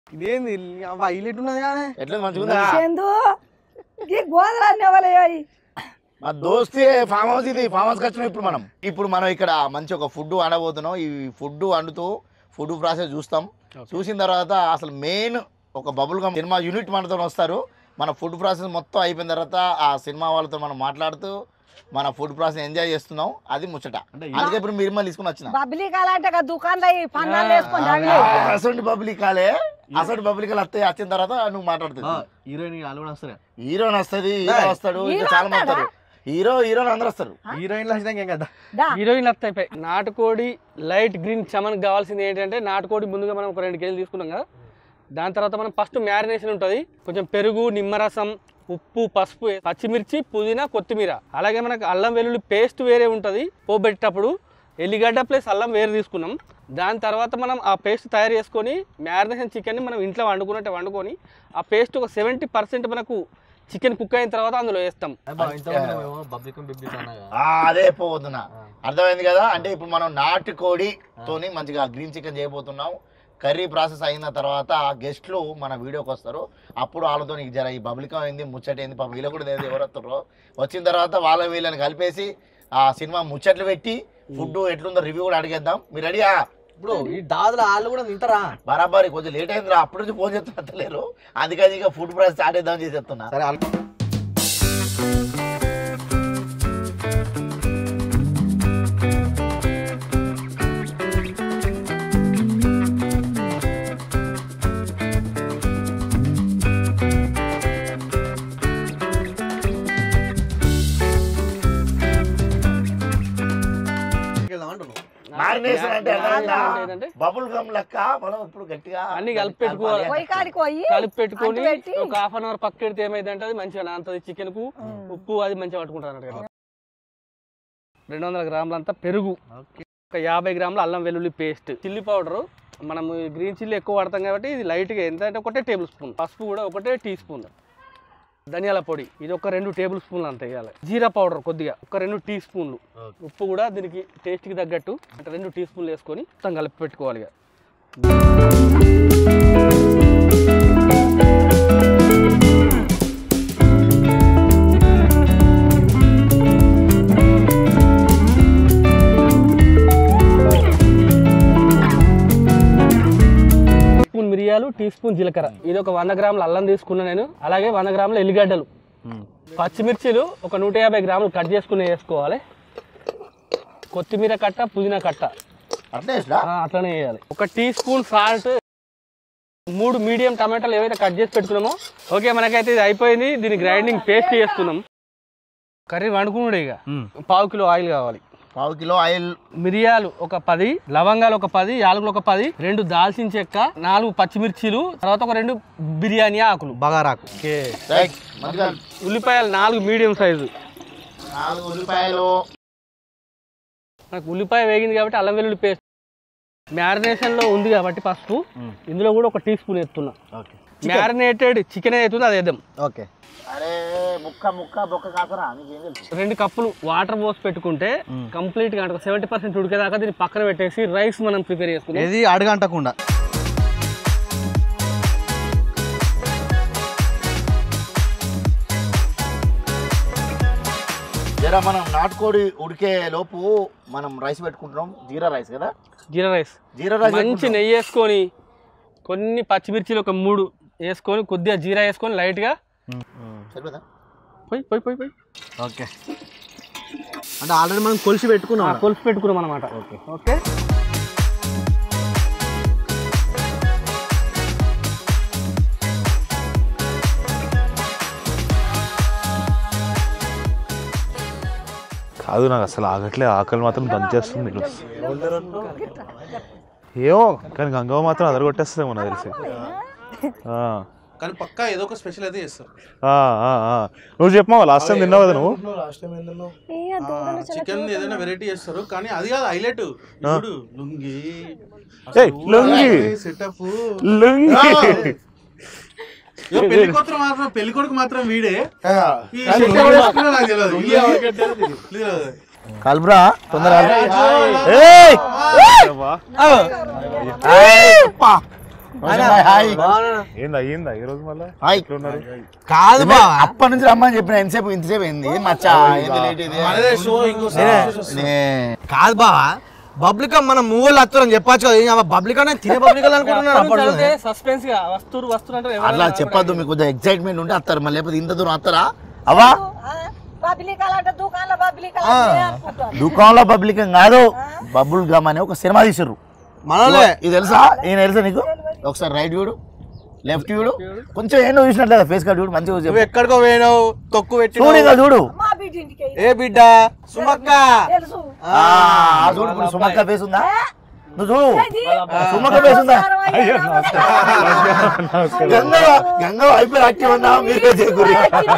ఇదేంది అవ్వ హైలైట్ ఉన్నది కానీ ఎట్లా మంచిగా చందు ఈ గోదలన్నీ ఎవరయ్యాయి మా దోస్తే ఫామ్ హౌస్ ఇది ఫామ్ హౌస్కి వచ్చినాం ఇప్పుడు మనం ఇప్పుడు మనం ఇక్కడ మంచి ఒక ఫుడ్ వండబోతున్నాం ఈ ఫుడ్ వండుతూ ఫుడ్ ప్రాసెస్ చూస్తాం చూసిన తర్వాత అసలు మెయిన్ ఒక బబుల్ గమ్ సినిమా యూనిట్ మనతో వస్తారు మన ఫుడ్ ప్రాసెస్ మొత్తం అయిపోయిన తర్వాత ఆ సినిమా వాళ్ళతో మనం మాట్లాడుతూ మన ఫుడ్ ప్రాసెస్ ఎంజాయ్ చేస్తున్నాం అది ముచ్చట అందుకే ఇప్పుడు మీరు మళ్ళీ తీసుకుని వచ్చిన బబ్బిలీ కాలంటే దుకాణంలో ఈ పన్నాలు వేసుకొని రండి అసలు బబులి కాలే అసలు బబులి కాలే వస్తాయి వచ్చిన తర్వాత నువ్వు మాట్లాడుతుంది హీరోయిన్ వాళ్ళు కూడా వస్తారు హీరోని వస్తుంది హీరో వస్తాడు ఇంకా హీరో చాలా మంది వస్తాడా? వస్తారు హీరో హీరోని అందరూ వస్తారు హీరోయిన్లు వచ్చినాక ఏం కదా దా హీరోయిన్ అత్త అయిపోయి నాటుకోడి లైట్ గ్రీన్ చమన్ కావాల్సింది ఏంటంటే నాటుకోడి ముందుగా మనం ఒక రెండు కేజీలు తీసుకున్నాం కదా దాని తర్వాత మనం ఫస్ట్ మ్యారినేషన్ ఉంటుంది కొంచెం పెరుగు నిమ్మరసం ఉప్పు పసుపు పచ్చిమిర్చి పుదీనా కొత్తిమీర అలాగే మనకు అల్లం వెల్లుల్లి పేస్ట్ వేరే ఉంటుంది పోబెట్టేటప్పుడు ఎల్లిగడ్డ ప్లస్ అల్లం వేరే తీసుకున్నాం దాని తర్వాత మనం ఆ పేస్ట్ తయారు చేసుకొని మ్యారినేషన్ చికెన్ని మనం ఇంట్లో వండుకున్నట్టు వండుకొని ఆ పేస్ట్ ఒక సెవెంటీ పర్సెంట్ మనకు చికెన్ కుక్ అయిన తర్వాత అందులో వేస్తాం బబ్లికం బిబ్బికం అన్నగా ఆ, అదే పోతున్న అర్థమైంది కదా అంటే ఇప్పుడు మనం నాటుకోడి తోని మంచిగా గ్రీన్ చికెన్ చేయబోతున్నాం కర్రీ ప్రాసెస్ అయిన తర్వాత గెస్ట్లు మన వీడియోకి వస్తారు అప్పుడు వాళ్ళతో నీకు జర ఈ బబులికం అయింది ముచ్చటైంది పాపం వీళ్ళు కూడా తెలియదు ఎవరు వస్తారో వచ్చిన తర్వాత వాళ్ళ వీళ్ళని కలిపేసి ఆ సినిమా ముచ్చట్లు పెట్టి ఫుడ్ ఎట్లుందో రివ్యూ కూడా అడిగేద్దాం మీరు రెడీయా ఇప్పుడు ఈ దాదుల వాళ్ళు కూడా తింటారా బరాబరి కొంచెం లేట్ అయిందిరా అప్పటి నుంచి ఫోన్ చేస్తున్నట్లేరు అందుకని ఇక ఫుడ్ ప్రాసెస్ స్టార్ట్ చేద్దామని చేసి చెప్తున్నా సరే వాళ్ళు వెళ్దాం అంటున్నావు మారినేషన్ అంటే Marination ఏంటంటే? బబుల్ గమ్ లెక్క మనం ఇప్పుడు గట్టిగా అన్ని కలిపి పెట్టుకోవాలి. పోయి కాడికి పోయి కలిపి పెట్టుకొని అంటు పెట్టి ఒక హాఫ్ అన్ అవర్ పక్క పెడితే ఏమైందంటే అది మంచిగా నాంతది చికెన్ కు ఉప్పు అది మంచిగా పట్టుకుంటారు అన్నట్టు కదా రెండు వందల గ్రాములు అంతా పెరుగు ఒక యాభై గ్రాముల అల్లం వెల్లుల్లి పేస్ట్ చిల్లీ పౌడర్ మనం గ్రీన్ చిల్లీ ఎక్కువ వాడతాం కాబట్టి ఇది లైట్గా ఎంత అంటే ఒకటే టేబుల్ స్పూన్ పసుపు కూడా ఒకటే టీ స్పూన్ ధనియాల పొడి ఇది ఒక రెండు టేబుల్ స్పూన్లు అంత వేయాలి జీరా పౌడర్ కొద్దిగా ఒక రెండు టీ స్పూన్లు ఉప్పు కూడా దీనికి టేస్ట్కి తగ్గట్టు అంటే రెండు టీ స్పూన్లు వేసుకొని మొత్తం కలిపి పెట్టుకోవాలి ఇక స్పూన్ మిరియాలు టీ స్పూన్ జీలకర్ర ఇది ఒక వంద గ్రాముల అల్లం తీసుకున్నా నేను అలాగే వంద గ్రాముల ఎల్లిగడ్డలు పచ్చిమిర్చిలు ఒక నూట యాభై గ్రాములు కట్ చేసుకుని వేసుకోవాలి కొత్తిమీర కట్ట పుదీనా కట్ట అట్లే ఇష్టా? ఆ, అట్లనే వేయాలి ఒక టీ స్పూన్ సాల్ట్ మూడు మీడియం టమాటాలు ఏవైతే కట్ చేసి పెట్టుకున్నామో ఓకే మనకైతే ఇది అయిపోయింది దీన్ని గ్రైండింగ్ పేస్ట్ చేసుకున్నాం కర్రీ వండుకున్నాడు ఇక పావు కిలో ఆయిల్ కావాలి పావు కిలో ఆయిల్ మిరియాలు ఒక పది లవంగాలు ఒక పది యాలకులు ఒక పది రెండు దాల్చిన చెక్క నాలుగు పచ్చిమిర్చీలు తర్వాత ఒక రెండు బిర్యానీ ఆకులు బగారాకు ఓకే రైట్ మంచిగా ఉల్లిపాయలు నాలుగు మీడియం సైజు నాలుగు ఉల్లిపాయలు మనకు ఉల్లిపాయ వేగింది కాబట్టి అల్లం వెల్లుల్లి పేస్ట్ మ్యారినేషన్ లో ఉంది కాబట్టి పసుపు ఇందులో కూడా ఒక టీ స్పూన్ ఎత్తున్నా ఓకే మ్యారినేటెడ్ చికెన్ అవుతుంది అది వేద్దాం ఓకే అరే ముక్క ముక్క బొక్క కాకరా నీకేం తెలుసు రెండు కప్పులు వాటర్ పోసి పెట్టుకుంటే కంప్లీట్ గా అంటే సెవెంటీ పర్సెంట్ ఉడికేదాకా దీన్ని పక్కన పెట్టేసి రైస్ మనం ప్రిపేర్ చేసుకుందాం ఏది అడగంటకుండా జరా మనం నాటుకోడి ఉడికే లోపు మనం రైస్ పెట్టుకుంటున్నాం జీరా రైస్ కదా జీరా రైస్ జీరా రైస్ మంచి నెయ్యి వేసుకొని కొన్ని పచ్చిమిర్చిలు ఒక మూడు వేసుకొని కొద్దిగా జీరా వేసుకొని లైట్గా సరిపోదా పోయి పోయి పోయి పోయి ఓకే అంటే ఆల్రెడీ మనం కొలిసి పెట్టుకున్నాం కొలిసి పెట్టుకున్నాం అనమాట ఓకే ఓకే కాదు నాకు అసలు ఆగట్లే ఆకలి మాత్రం దంచేస్తుంది ఏమో కానీ గంగవ్వ మాత్రం అదరగొట్టేస్తుందేమో నాకు తెలిసి ఆ, కానీ పక్కా ఏదో ఒక స్పెషల్ అయితే చేస్తారు ఆ, ఆ, ఆ. నువ్వు చెప్పమా లాస్ట్ టైం తిన్నావు కదా నువ్వు లాస్ట్ టైం ఏంటన్నావు చికెన్ ఏదైనా వెరైటీ చేస్తారు కానీ అది కాదు హైలైట్ ఇప్పుడు లుంగి ఏయ్, లుంగి. సెటప్ లుంగి పెళ్లి కొత్త మాత్రం పెళ్లి కొడుకు మాత్రం వీడే ఈ సెట్ ఎవరు వేసుకున్నారో నాకు తెలియదు. ఈ- తెలియదు. కలుపురా తొందరగా ఏయ్! రోషన్ భాయ్, హాయ్ ఏంది అయ్యిందా ఈ రోజు మళ్ళీ హాయ్ ఎట్లున్నారు కాదు బా అప్పటి నుంచి రమ్మని చెప్పిన ఎంతసేపు ఇంతసేపు ఏంది మచ్చా ఏంది లేట్ ఇది మనదే షో ఇంకో నే. కాదు బా పబ్లిక్ మనం మూవోళ్ళు వస్తారని చెప్పచ్చు కదా ఏం పబ్లిక్ అనే తినే పబ్లిక్ అనుకుంటున్నాను అప్పటి నుంచి. సస్పెన్స్ గా వస్తురు వస్తురు అంటే అట్లా చెప్పొద్దు మీకు కొంచెం ఎక్సైట్మెంట్ ఉంటే వస్తారు మళ్ళీ లేకపోతే ఇంత దూరం వస్తారా అవా పబ్లిక్ అలాంటి దుకాణంలో పబ్లిక్ అలాంటి అనుకుంటారు దుకాణంలో పబ్లిక్ కాదు బబుల్ గమ్ అని ఒక సినిమా తీసారు మనోళ్ళే ఇది తెలుసా ఈయన తెలుసా నీకు ఒకసారి రైట్ చూడు లెఫ్ట్ చూడు కొంచెం ఏంటో చూసినట్లేదు ఫేస్ కట్ చూడు మంచిగా నువ్వు చెప్పు ఎక్కడికో పోయినావు తొక్కు పెట్టి చూడు ఇంకా చూడు మా బిడ్డ ఇంటికి ఏ బిడ్డ సుమక్క తెలుసు ఆ, ఆ చూడు ఇప్పుడు సుమక్క ఫేస్ ఉందా నువ్వు చూడు సుమక్క ఫేస్ ఉందా గంగ గంగ అయిపోయి యాక్టివ్ ఉన్నా మీరే చేయకూరి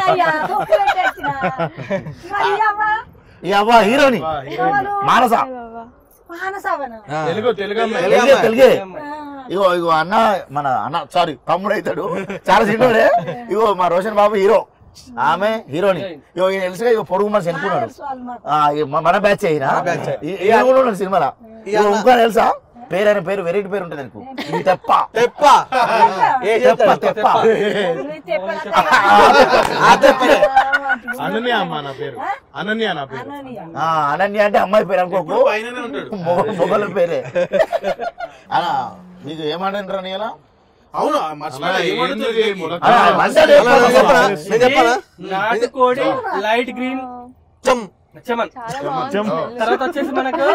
ఈ అవ్వ హీరోని మానస తెలుగు తెలుగు అమ్మాయి. తెలుగే తెలుగే ఇగో ఇగో అన్న మన అన్న సారీ తమ్ముడు అవుతాడు చాలా చిన్నోడే ఇగో మా రోషన్ బాబు హీరో ఆమె హీరోని ఇగో ఈయన తెలుసుగా ఇగో పొడుగు మనిషి అనుకున్నాడు ఆ, ఇగో మన- మన బ్యాచ్ అయినా ఈయన కూడా ఉన్నాడు సినిమాలో ఇగో ఇంకో తెలుసా పేరు అయిన పేరు వెరైటీ పేరు ఉంటుంది నీకు ఈ తెప్ప తెప్ప ఏ తెప్ప చెప్తాడు? తెప్ప అనన్య అమ్మ నా పేరు అనన్య నా పేరు ఆ, అనన్య అంటే అమ్మాయి పేరు అనుకోకు పైననే ఉంటాడు మొగ- మొగల పేరే అలా మీకు ఏమంటారు నీ ఎలా అవును మర్చిపోయా ఏమంటుంది ఆ, మంచిగా చెప్పు. నేను చెప్పనా? నేను చెప్పనా? నాటుకోడి లైట్ గ్రీన్ చమ్. చమన్ తర్వాత వచ్చేసి మనకు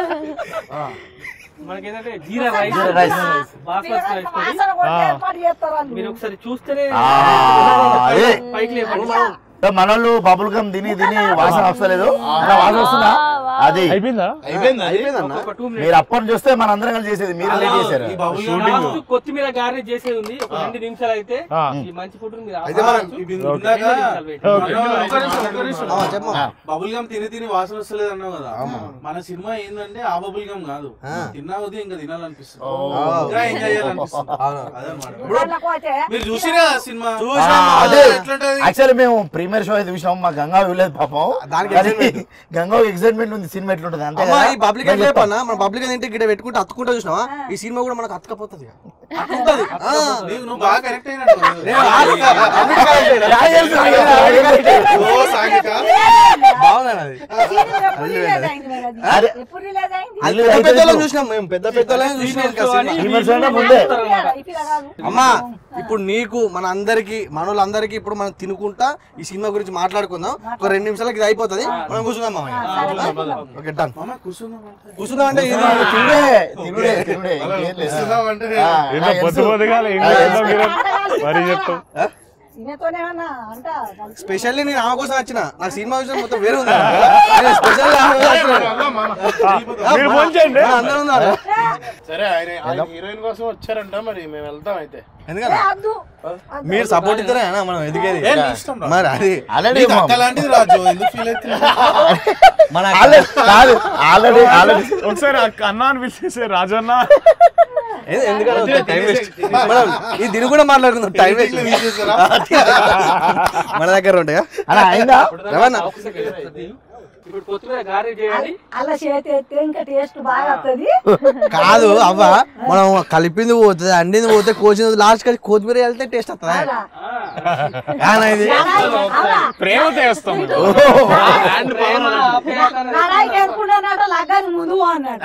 మనకి ఏంటంటే jeera rice jeera rice. Basmati rice తోటి ఏర్పాటు చేస్తారు మీరు ఒకసారి చూస్తేనే ఆ, అదే పైకి లేపండి మనోళ్ళు బబుల్ గమ్ తిని తిని వాసన వస్తలేదు అలా వాసన వస్తుందా అది అయిపోయిందా అయిపోయింది అది? ఒక టూ మీరు అప్పటి చూస్తే మన అందరం కలిసి చేసేది మీరు లేట్ చేశారు ఈ బబుల్ గమ్ లాస్ట్ కొత్తిమీర గార్నిష్ చేసేది ఉంది ఒక రెండు నిమిషాలు అయితే ఆ. ఈ మంచి ఫుడ్ మీరు అయితే మనం ఇవి రెండు ఇందాక నిమిషాలు wait. మనం ఒక్క నిమిషం, ఒక్క నిమిషం. ఆ, చెప్పు బబుల్ గమ్ తిని తిని వాసన వస్తలేదు అన్నావు కదా మన సినిమా ఏంటంటే ఆ బబుల్ గమ్ కాదు తిన్నా కొద్దీ ఇంకా తినాలనిపిస్తుంది ఇంకా ఎంజాయ్ చేయాలనిపిస్తుంది అదన్నమాట మీరు చూసిరా సినిమా ఆ, అదే ఎట్లుంటది యాక్చువల్లీ మేము ప్రీమియర్ షో అయితే చూసాం మా గంగా వెళ్ళలేదు పాపం దానికి కానీ గంగా ఎక్సైట్మెంట్ ఉంది సినిమా ఎట్లుంటది అంతే అమ్మా కదా? ఈ పబ్లిక్ నేను అంటే చెప్తా. పన్నా మన పబ్లిక్ ఏంటంటే ఇక్కడ పెట్టుకుంటే అత్తుకుంటా చూసినావా ఈ సినిమా కూడా మనకు అతకపోతుంది అతుకుంటది ఆ. నీకు నువ్వు బాగా కరెక్ట్ అయినట్టు నేను ఆడిగా, అన్నిటికీ కరెక్టే. నాకు తెలుసు, నాకు తెలుసు, నాకు తెలుసు. ఓ సాగిక బాగుంది అది ఎప్పుడు రిలీజ్ అయింది మరి అది? అదే. ఎప్పుడు రిలీజ్ అయింది అది ఇల్లు పెద్ద అయితే పెద్దోళ్ళని ఇప్పుడు. చూసినాం మేము పెద్ద పెద్దోళ్ళని చూసినాం ఇంకా సినిమా. ప్రీమియర్ షో అంటే ముందే ఇప్పుడు కాదు అమ్మా ఇప్పుడు నీకు మన అందరికి మనోళ్ళందరికి ఇప్పుడు మనం తినుకుంటా ఈ సినిమా గురించి మాట్లాడుకుందాం ఒక రెండు నిమిషాలకి ఇది అయిపోతుంది మనం కూర్చుందాం మామయ్య ఓకే డన్ మామ కూర్చుందాం అంటే కూర్చుందాం అంటే ఇది తినుడే తినుడే తినుడే ఇంకేం లేదు. కూర్చుందాం అంటే ఆ, ఏందో నాకు పొద్దు తెలుసు. పొద్దుగా ఏం నాకు చేద్దాం తెలుసు. మీరు మరీ చెప్తాం సినిమాతోనే ఏమన్నా అంట స్పెషల్లీ నేను ఆమె కోసం వచ్చిన నాకు సినిమా విషయం మొత్తం వేరే ఉంది నేను స్పెషల్ ఆమె కోసం వచ్చిన. మీరు ఫోన్ చేయండి ఆ, అందరూ ఉన్నారు సరే ఆయన ఆయన హీరోయిన్ కోసం వచ్చారంట మరి మేము వెళ్తాం అయితే ఎందుకన్నా అద్దు మీరు సపోర్ట్ ఇద్దరే అన్న మనం ఎదిగేది ఏ, నీ ఇష్టం రా. మరి అది ఆల్రెడీ నీకు అక్క లాంటిది రాజు ఎందుకు ఫీల్ అవుతున్నావు మన ఆల్రెడీ కాదు ఆల్రెడీ ఆల్రెడీ ఒకసారి అక్క అన్న అని పిలిచేసే రాజు అన్న ఏ- ఎందుకన్నా టైం వేస్ట్ మనం ఈ దీని కూడా మాట్లాడుకుందాం టైం వేస్ట్ తీసేసారా? మన దగ్గర ఉంటాయా అలా అయిందా రవాణా ఒక second వస్తుంది. ఇప్పుడు కొత్తిమీర గార్నిష్ చేయండి అలా చేతి ఎత్తే ఇంకా టేస్ట్ బాగా వస్తుంది కాదు అవ్వ మనం కలిపింది పోతుంది అండింది పోతే కోసింది లాస్ట్ కలిసి కొత్తిమీర వెళ్తే టేస్ట్ వస్తుంది ఇది ప్రేమతో వేస్తాం ప్రేమ, ఆప్యాయత అనేది- కడాయికి వేసుకుంటానట లగ్గానికి ముందు పో అన్నాడు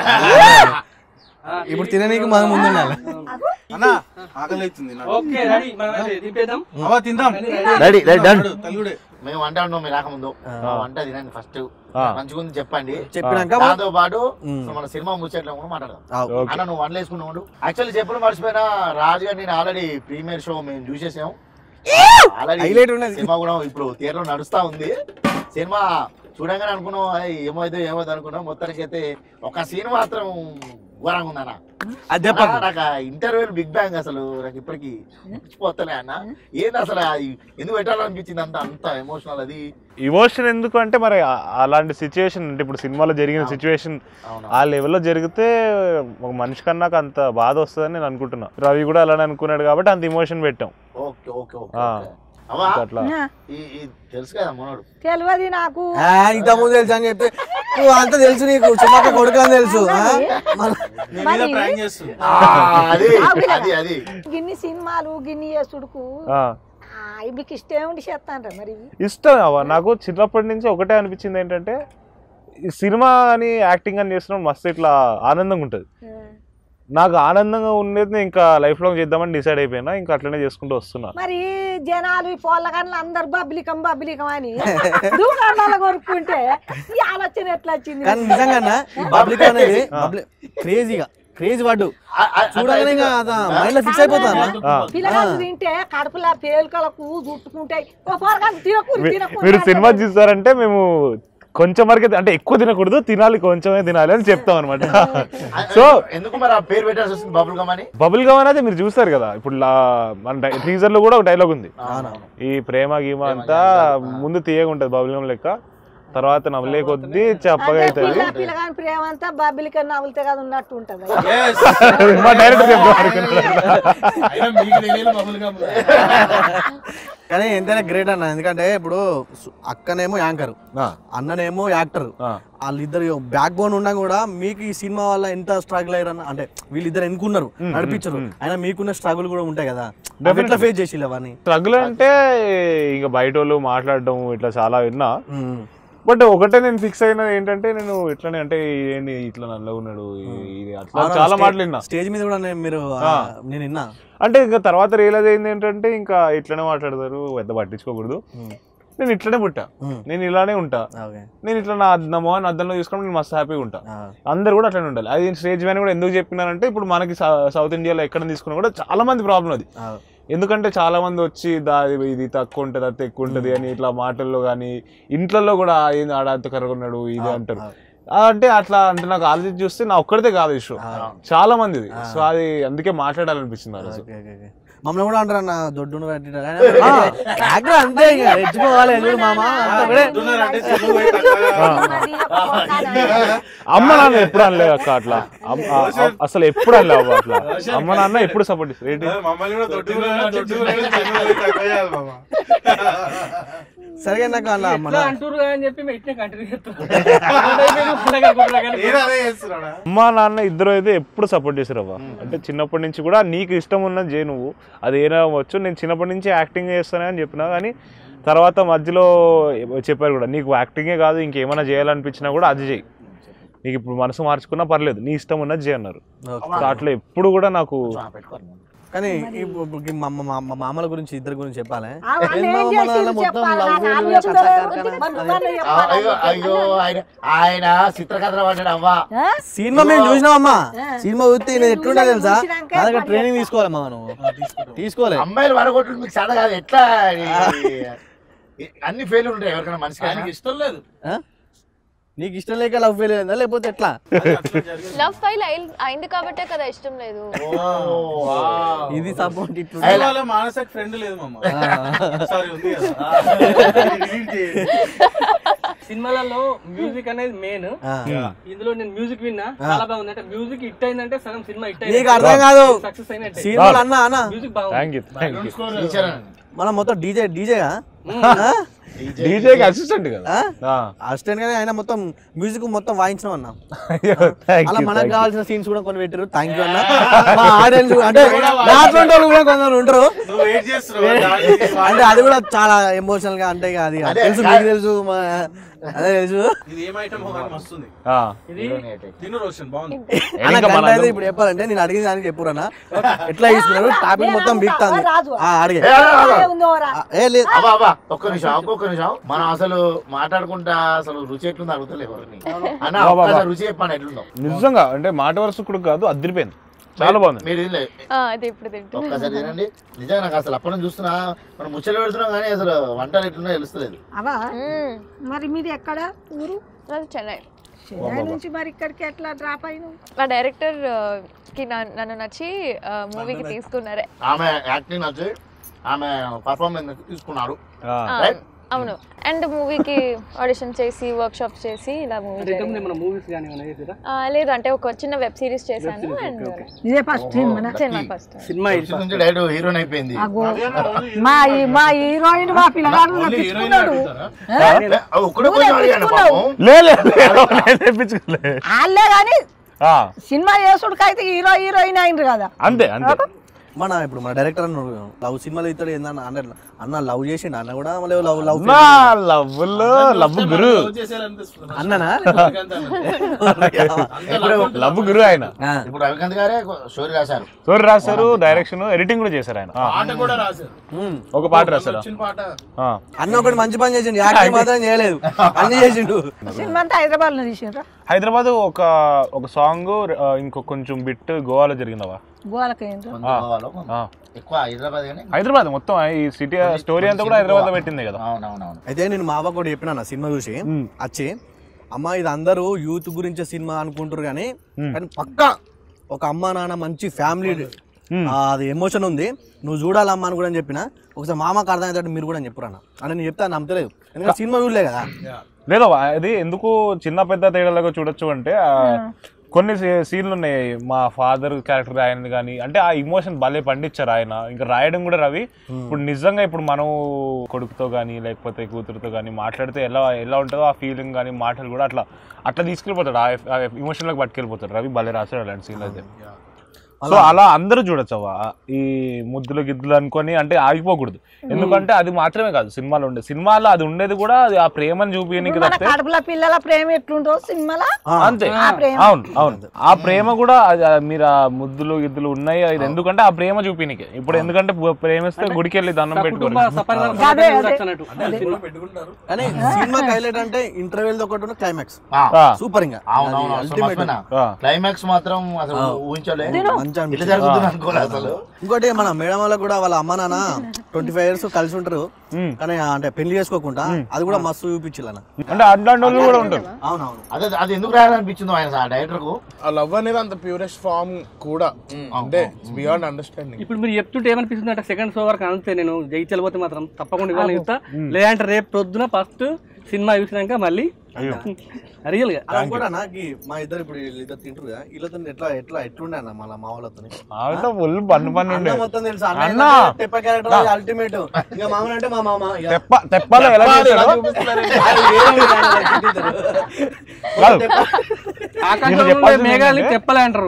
ఇప్పుడు తిననీకి మనం ముందు ఉండాలి అన్నా ఆకలి అవుతుంది నాకు. ఓకే రెడీ మనం అయితే దింపేద్దాం అవ్వ తిందాం రెడీ రెడీ డన్ తల్లుడే మేము వంట ఉన్నాం మీరు రాకముందు మా వంట తినండి ఫస్ట్ ఆ. మంచిగా ఉంది చెప్పండి చెప్పినాక దాంతో పాటు మ్. మన సినిమా ముచ్చట్లో కూడా మాట్లాడదాం ఆ, అన్న నువ్వు వంటలు వేసుకున్నావు యాక్చువల్లీ చెప్పులు మర్చిపోయినా రాజు గారు నేను ఆల్రెడీ ప్రీమియర్ షో మేము చూసేసాం ఆల్రెడీ Highlight ఉన్నది. సినిమా కూడా ఇప్పుడు థియేటర్ లో నడుస్తా ఉంది సినిమా చూడంగానే అనుకున్నాం "అయ్, ఏమైందో ఏమైందో అనుకున్నాం మొత్తానికి అయితే ఒక సీన్ మాత్రం ఘోరంగా ఉందన్న అది అన్న, చెప్పకు నాకు ఇంటర్వ్యూ బిగ్ బ్యాంగ్ అసలు నాకు ఇప్పటికి మర్చిపోతలే అన్న ఏంది అసలు అది ఎందుకు పెట్టాలనిపించింది అంత అంత ఎమోషనల్ అది ఇమోషన్ ఎందుకు అంటే మరి ఆ- అలాంటి సిచ్యువేషన్ అంటే ఇప్పుడు సినిమాలో జరిగిన సిచ్యువేషన్ అవును ఆ లెవెల్లో జరిగితే ఒక మనిషి కన్నా అంత బాధ వస్తుందని నేను అనుకుంటున్నా రవి కూడా అలానే అనుకున్నాడు కాబట్టి అంత ఇమోషన్ పెట్టాం ఓకే ఓకే ఓకే ఆ. ఓకే. అవ్వా అట్లా ఈ ఈ తెలుసు కదా మనోడు తెలియదు నాకు ఆ, ఇంత ముందు తెలుసు అని చెప్పి నువ్వు అంత తెలుసు నీకు చుమ్మక్క కొడుకు అని తెలుసు ఆ? మన- నీ మీద ప్రాంక్ చేస్తుంది ఆ, అది అది అది గిన్ని సినిమాలు గిన్ని చేసుడుకు ఆ. మీకు ఇష్టం ఉండి చేస్తాండ్రా మరి ఇవి? ఇష్టం అవ్వ నాకు చిన్నప్పటి నుంచి ఒకటే అనిపించింది ఏంటంటే ఈ సినిమా అని యాక్టింగ్ అని చేస్తున్నప్పుడు మస్తు ఇట్లా ఆనందంగా ఉంటుంది నాకు ఆనందంగా ఉండేది ఇంకా లైఫ్ లాంగ్ చేద్దామని డిసైడ్ అయిపోయినా ఇంకా అట్లనే చేసుకుంటూ వస్తున్నా మరి జనాలు ఈ పొల్లగాన్లు అందరు బబ్బిలికం బబ్బిలికం అని దుకాణాలు కొనుక్కుంటే ఈ ఆలోచన ఎట్లా వచ్చింది కానీ నిజంగా ఈ పబ్లిక్ అనేది క్రేజీగా క్రేజీ పడ్డు ఆ- ఆ- చూడగానే ఇంకా మైండ్ లో ఫిక్స్ అయిపోతాను ఆ. పిల్లగాళ్ళు తింటే కడుపులా పేలుకలకు చుట్టుకుంటాయి ఓ పొరగాలు తినకూరు మీ- తినకూరు మీరు సినిమా చూసారంటే మేము కొంచెం వరకే అంటే ఎక్కువ తినకూడదు తినాలి కొంచెమే తినాలి అని చెప్తాం అనమాట సో ఎందుకు మరి ఆ పేరు పెట్టాల్సి వస్తుంది బబుల్ గమ్ అని బబుల్ గమ్ అనేది మీరు చూస్తారు కదా ఇప్పుడు లా- మన టీజర్ లో కూడా ఒక డైలాగ్ ఉంది ఈ ప్రేమ గీమ అంతా ముందు తీయగా ఉంటుంది బబుల్ గమ్ లెక్క తర్వాత నవ్వలే కొద్దీ చప్పగా అంటే అవుతుంది పిల్ల పిల్లగాని ప్రేమ అంతా బబ్బిలిక నవ్వులతే కదా ఉన్నట్టు ఉంటది Yes. మా డైరెక్టర్ చెప్తాం అయినా మీకు తెలియదు బబుల్ గమ్ కానీ ఎంతైనా గ్రేట్ అన్న ఎందుకంటే ఇప్పుడు సు- అక్కనేమో యాంకర్ అన్ననేమో యాక్టర్ వాళ్ళిద్దరు బ్యాక్ బోన్ ఉన్నా కూడా మీకు ఈ సినిమా వల్ల ఎంత స్ట్రగుల్ అయ్యారన్న అంటే వీళ్ళిద్దరు ఎన్నుకున్నారు నడిపించరు అయినా మీకున్న స్ట్రగుల్ కూడా ఉంటాయి కదా అవి ఎట్లా ఫేస్ చేసి అవన్నీ స్ట్రగుల్ అంటే ఇంకా బయట వాళ్ళు మాట్లాడడం ఇట్లా చాలా విన్నా ఉమ్. బట్ ఒకటే నేను ఫిక్స్ అయినది ఏంటంటే నేను ఇట్లానే అంటే ఏంటి ఇట్లా నల్లగా ఉన్నాడు ఈ- ఇది అట్లా అవునా, చాలా స్టే- మాటలు విన్నా స్టేజ్ మీద కూడా నేను మీరు ఆ, నేను విన్నా అంటే ఇంకా తర్వాత రియలైజ్ అయింది ఏంటంటే ఇంకా ఇట్లనే మాట్లాడతారు పెద్ద పట్టించుకోకూడదు నేను ఇట్లనే పుట్టా ఉమ్. నేను ఇలానే ఉంటా ఓకే నేను ఇట్లా నా నా మొహాన్ని అద్దంలో చూసుకొని నేను మస్తు హ్యాపీగా ఉంటా అందరు కూడా అట్లనే ఉండాలి అది స్టేజ్ మీద కూడా ఎందుకు చెప్పినానంటే ఇప్పుడు మనకి సౌ- సౌత్ ఇండియాలో ఎక్కడ తీసుకున్నా కూడా చాలా మంది ప్రాబ్లం అది ఎందుకంటే చాలా మంది వచ్చి దా ఇది తక్కువ ఉంటుంది అది ఎక్కువ ఉంటుంది అని ఇట్లా మాటల్లో కానీ ఇంట్లలో కూడా ఏంది ఆడ అంత కర్రగా ఉన్నాడు ఇది అంటారు ఆ, అంటే అట్లా అంటే నాకు ఆలోచించి చూస్తే నా ఒక్కడితే కాదు ఇష్యూ చాలా మందిది సో అది అందుకే మాట్లాడాలనిపించింది ఆ రోజు ఓకే, ఓకే, ఓకే. మమ్మల్ని కూడా అంటారు అన్న దొడ్డును కట్టినారు. ఆయన యాక్టర్ అంతే ఇక రెచ్చిపోవాలి ఎల్లుడు మామ అంతా ఒకటే. అంటే సినిమా పోయి తక్కువగా అమ్మ నాన్న ఎప్పుడు అనలేదు అక్క అట్లా అమ్మ- ఆ- ఆ- అసలు ఎప్పుడు అనలే అవ్వ అట్లా అమ్మ నాన్న ఎప్పుడు సపోర్ట్ ఇస్తారు ఏంటి మమ్మల్ని కూడా దొడ్డు దొడ్డు సినిమా పోయి తక్కువ చేయాలి మామ సరిగా నాకు అన్న మన ఇట్లా అంటారు కదా అని చెప్పి మేము ఇట్లా కంటిన్యూ చేస్తున్నాం నేను అదే చేస్తున్నాడా అమ్మ నాన్న ఇద్దరు అయితే ఎప్పుడు సపోర్ట్ చేశారు అవ్వ అంటే చిన్నప్పటి నుంచి కూడా నీకు ఇష్టం ఉన్నది చేయి నువ్వు అది ఏనా అవ్వచ్చు నేను చిన్నప్పటి నుంచి యాక్టింగ్ చేస్తానే అని చెప్పినా కానీ తర్వాత మధ్యలో చెప్పారు కూడా నీకు యాక్టింగే కాదు ఇంకేమైనా చేయాలనిపించినా కూడా అది చేయి నీకు ఇప్పుడు మనసు మార్చుకున్నా పర్లేదు నీ ఇష్టం ఉన్నది చేయి అన్నారు సో అట్లా ఎప్పుడు కూడా నాకు కానీ ఇప్పుడు ఇప్పుడు మా మా- మా- మా మామల గురించి ఇద్దరు గురించి చెప్పాలి ఆ వాళ్ళు ఏం ఏం మామ మన చేసిండ్రు మొత్తం చెప్పాలి. love నాకు failure, ఆమె చెప్తారు. కథ కార్ఖానా. మరి నువ్వన్నా ఆ, చెప్పాలి. అయ్యో అయ్యో ఆయన ఆయన చిత్రకథలు పడ్డాడు అవ్వా ఆ? సినిమా మేము చూసినామమ్మా సినిమా చూస్తే నేను ఎట్లుంటా తెలుసా చూసినాక నా దగ్గర ట్రైనింగ్ తీసుకోవాలి మామ నువ్వు తీసుకోలే అమ్మాయిలు వడగొట్టు మీకు చాలా కాదు ఎట్లా ఈ- ఈ- అన్ని ఫెయిల్ ఉంటాయి ఎవరికైనా మనిషికి ఆయనకి ఇష్టం లేదు ఆ? నీకు ఇష్టం లేక లవ్ ఫెయిల్ అయిందా లేకపోతే ఎట్లా లవ్ ఫైల్ అయింది కాబట్టే కదా ఇష్టం లేదు ఇది సపోర్ట్ ఇట్లు సినిమాలో మానసకి ఫ్రెండ్ లేదు మామ సారీ ఉంది కదా సినిమాలలో మ్యూజిక్ అనేది మెయిన్ ఇందులో నేను మ్యూజిక్ విన్నా చాలా బాగుంది అంటే మ్యూజిక్ హిట్ అయిందంటే సగం సినిమా హిట్ నీకు అర్థం కాదు సక్సెస్ అయినట్టే సినిమాలు అన్న అన్న మ్యూజిక్ బాగుంది thank you thank you teacher మనం మొత్తం డీజే డీజేగా డీజేకి అసిస్టెంట్ కదా అసిస్టెంట్ గానే ఆయన మొత్తం మ్యూజిక్ మొత్తం వాయించినాం అన్న థ్యాంక్ అలా యూ మనకు కావాల్సిన సీన్స్ కూడా కొన్ని పెట్టారు థ్యాంక్ యూ అన్న మా ఆడియన్స్ అంటే నాటువంటి వాళ్ళు కూడా కొందరు ఉంటారు నువ్వు వెయిట్ చేస్తున్నావు అంటే అది కూడా చాలా ఎమోషనల్ గా అంటే ఇక అది అదే, తెలుసు మీకు తెలుసు మా- అదే తెలుసు ఇది ఏం ఐటమ్ కానీ వస్తుంది ఇది తిను రోషన్ బాగుంది అన్న గంట అయితే ఇప్పుడు చెప్పాలంటే నేను అడిగిన దానికి చెప్పురన్నా ఎట్లా ఇస్తున్నారు టాపిక్ మొత్తం బిగుతాంది రాజు. ఆ, అడిగే ఏ ఉందో రా. ఆ, ఏ లేదు అబ్బా అబ్బా ఒక్క నిమిషం ఒక్కొక్క నిమిషం మనం అసలు మాట్లాడుకుంటా అసలు రుచి ఎట్లుందో అడుగుతలేదు ఎవరిని అన్న అబ్బా, అబ్బా. ఒక్కసారి రుచి చెప్పాను ఎట్లుందో నిజంగా అంటే మాట వరుసకుడు కాదు అదిరిపోయింది చాలా బాగుంది మీరు తినలే ఆ, అది ఇప్పుడు తింటున్నా ఒక్కసారి తినండి నిజంగా నాకు అసలు అప్పటి నుంచి చూస్తున్నా మనం ముచ్చలు పెడుతున్నాం కానీ అసలు వంటలు ఎట్లున్నా తెలుస్తలేదు అవా మ్మ్. మరి మీది ఎక్కడ ఊరు నాది చెన్నై చెన్నై నుంచి మరి ఇక్కడికి ఎట్లా డ్రాప్ అయిన మా డైరెక్టర్ ఆ, కి నా- నన్ను నచ్చి మూవీకి తీసుకున్నారే ఆమె యాక్టింగ్ నచ్చి ఆమె పర్ఫార్మెన్స్ తీసుకున్నాడు ఆ. ఆ, Right? అవును అండ్ మూవీకి ఆడిషన్ చేసి వర్క్ షాప్ చేసి ఇలా మూవీ మన మూవీస్ కానీ ఏమైనా చేసిరా లేదు అంటే ఒక చిన్న వెబ్ సిరీస్ చేశాను అండ్ ఇదే first cinema cinema first cinema first నుంచి డైరెక్ట్ హీరోయిన్ అయిపోయింది మా ఈ- మా హీరోయిన్ మా పిల్లగాడు తెచ్చుకున్నాడు ఒక్కడే పోయి అడిగాను పాపం లే లే, లే, నేను తెప్పించుకోలే. వాళ్ళే కానీ ఆ, సినిమా చేసుడికైతే హీరో హీరోయిన్ అయినరు కదా అంతే అంతే మన ఇప్పుడు మన డైరెక్టర్ అన్న లవ్ సినిమాలు ఇస్తాడు ఏందన్న అన్న అన్న లవ్ చేసిండు అన్న కూడా మళ్ళీ లవ్ లవ్ నా లవ్ లో లవ్ గురు చేసేయాలనిపిస్తుంది అన్ననా లవ్ గురు ఆయన ఆ. ఇప్పుడు రవికాంత్ గారే స్టోరీ రాశారు స్టోరీ రాశారు డైరెక్షన్ ఎడిటింగ్ కూడా చేశారు ఆయన ఆ, పాట కూడా రాశారు ఉమ్. ఒక పాట రాశారు వచ్చిన పాట ఆ. అన్న ఒకటి మంచి పని చేసిండు యాక్టింగ్ మాత్రం చేయలేదు అన్ని చేసిండు సినిమా అంతా హైదరాబాద్ లో తీసిండ్రా హైదరాబాద్ ఒక ఒక సాంగ్ ఇంకో కొంచెం బిట్ గోవాలో జరిగిందవా గోవాలకి ఏంట్రా కొంత గోవాలో, కొంత ఆ. ఎక్కువ హైదరాబాద్ కానీ హైదరాబాద్ మొత్తం ఈ సిటీ స్టోరీ అంతా కూడా హైదరాబాద్ లో పెట్టింది కదా అవునవునవును అయితే నేను మా అవ్వ కూడా చెప్పినా అన్న సినిమా చూసి ఉమ్. వచ్చి అమ్మ ఇది అందరూ యూత్ గురించే సినిమా అనుకుంటారు కానీ కానీ పక్కా ఒక అమ్మ నాన్న మంచి ఫ్యామిలీ అది ఎమోషన్ ఉంది నువ్వు చూడాలమ్మా అని కూడా అని చెప్పిన ఒకసారి మామకు అర్థమయ్యేటట్టు మీరు కూడా అని చెప్పురా అన్న అని నేను చెప్తాను నమ్మతలేదు ఎందుకంటే సినిమా చూడలే కదా లేదా అది ఎందుకు చిన్న పెద్ద తేడాలుగా చూడొచ్చు అంటే ఆ, కొన్ని సీ- సీన్లు ఉన్నాయి మా ఫాదర్ క్యారెక్టర్ రాయనది కానీ అంటే ఆ ఇమోషన్ భలే పండించారు ఆయన ఇంకా రాయడం కూడా రవి ఇప్పుడు నిజంగా ఇప్పుడు మనం కొడుకుతో కానీ లేకపోతే కూతురుతో కానీ మాట్లాడితే ఎలా ఎలా ఉంటుందో ఆ ఫీలింగ్ కానీ మాటలు కూడా అట్లా అట్లా తీసుకెళ్ళిపోతాడు ఆ ఇమోషన్లోకి పట్టుకెళ్ళిపోతాడు రవి భలే రాశాడు అలాంటి సీన్ అయితే సో అలా అందరూ చూడొచ్చు అవ్వ ఈ ముద్దులు గిద్దులు అనుకొని అంటే ఆగిపోకూడదు ఎందుకంటే అది మాత్రమే కాదు సినిమాలో ఉండేది సినిమాలో అది ఉండేది కూడా అది ఆ ప్రేమను చూపించడానికి మన తప్పితే కడుపుల పిల్లల ప్రేమ ఎట్లుంటో సినిమాలో అంతే ఆ ప్రేమ. అవును అవును ఆ ప్రేమ కూడా అది- ఆ మీరు ఆ ముద్దులు గిద్దులు ఉన్నాయి అది ఎందుకంటే ఆ ప్రేమ చూపినికి ఇప్పుడు ఎందుకంటే బు- ప్రేమిస్తే గుడికి వెళ్ళి దండం పెట్టుకోరు కుటుంబ సపరివారం అదే, అదే. చూడొచ్చు అన్నట్టు సినిమా. కానీ సినిమాకి హైలైట్ అంటే ఇంటర్వెల్ ఒకటి క్లైమాక్స్ ఆ, ఆ, సూపర్ ఇంకా అవునవును అసలు మర్చిపోయినా. ఆ. క్లైమాక్స్ మాత్రం అసలు ఊహించలే మంచి ఇట్లా అనిపించింది. జరుగుతుంది అనుకోలే అసలు ఇంకోటి మన మేడం వాళ్ళకి కూడా వాళ్ళ అమ్మ నాన్న ట్వంటీ ఫైవ్ ఇయర్స్ కలిసి ఉంటారు ఉమ్. కానీ అంటే పెళ్లి చేసుకోకుండా అది కూడా మస్తు చూపించాలన్న అంటే అట్లాంటి వాళ్ళు కూడా ఉంటారు అవునవును అదే అది ఎందుకు రాయాలనిపించిందో ఆయన ఆ డైరెక్టర్ కు ఆ లవ్ అనేది అంత ప్యూరెస్ట్ ఫామ్ కూడా అంటే బియాండ్ అండర్స్టాండింగ్ ఇప్పుడు మీరు చెప్తుంటే ఏమనిపిస్తుంది అంటే సెకండ్ షో వరకు అంతే నేను జై చెల్లిపోతే మాత్రం తప్పకుండా ఇవ్వాలని చెప్తా లేదంటే రేపు పొద్దున ఫస్ట్ సినిమా చూసినాక మళ్ళీ రియల్ గా అలా కూడా నాకు మా ఇద్దరు ఇప్పుడు వీళ్ళిద్దరు తింటారు కదా వీళ్ళతో ఎట్లా ఎట్లా ఎట్లుండే అన్న మళ్ళీ మా వాళ్ళతో వాళ్ళతో ఫుల్ పన్ను పన్ను ఉండే అన్న మొత్తం తెలుసు అన్న అన్న. ఏంటంటే తెప్ప క్యారెక్టర్ అల్టిమేట్ ఇంకా మామ అంటే మా మామ ఇక. తెప్ప తెప్పలో ఎలా చేశాడో అది వేరే విధంగా అలా తిట్టింటారు. కాదు. ఆకాశంలో నేను చెప్పాల్సింది మేఘాలని ఏంటంటే- తెప్పలే అంటారు